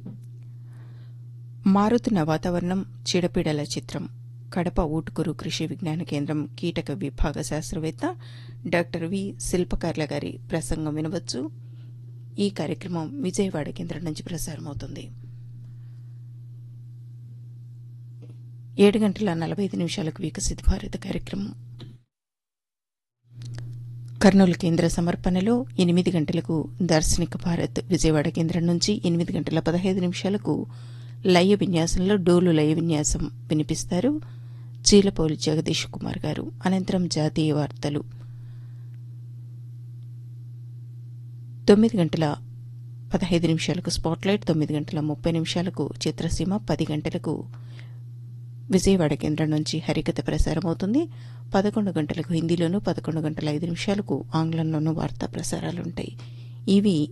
మారుతున్న వాతావరణం చీడపీడల చిత్రం కడప ఊటుకూరు కృషి విజ్ఞాన కేంద్రం కీటక విభాగ శాస్త్రవేత్త డాక్టర్ వి శిల్పకార్ల గారి ప్రసంగం వినవచ్చు ఈ కార్యక్రమం విజయవాడ కేంద్రం నుంచి ప్రసారమవుతుంది ఏడు గంటల నలభై ఐదు నిమిషాలకు వికసిత్ భారత కార్యక్రమం కర్నూలు కేంద్ర సమర్పణలో ఎనిమిది గంటలకు దార్శనిక భారత్ విజయవాడ కేంద్రం నుంచి ఎనిమిది గంటల పదహైదు నిమిషాలకు లయ విన్యాసంలో డోలు లయ విన్యాసం వినిపిస్తారు చీలపౌలి జగదీష్ కుమార్ గారు అనంతరం జాతీయ వార్తలు తొమ్మిది గంటల పదహైదు నిమిషాలకు స్పాట్లైట్ తొమ్మిది గంటల ముప్పై నిమిషాలకు చిత్రసీమ పది గంటలకు విజయవాడ కేంద్రం నుంచి హరికథ ప్రసారమవుతుంది పదకొండు గంటలకు హిందీలోనూ పదకొండు గంటల ఐదు నిమిషాలకు ఆంగ్లంలోనూ వార్తా ప్రసారాలుంటాయి ఇవి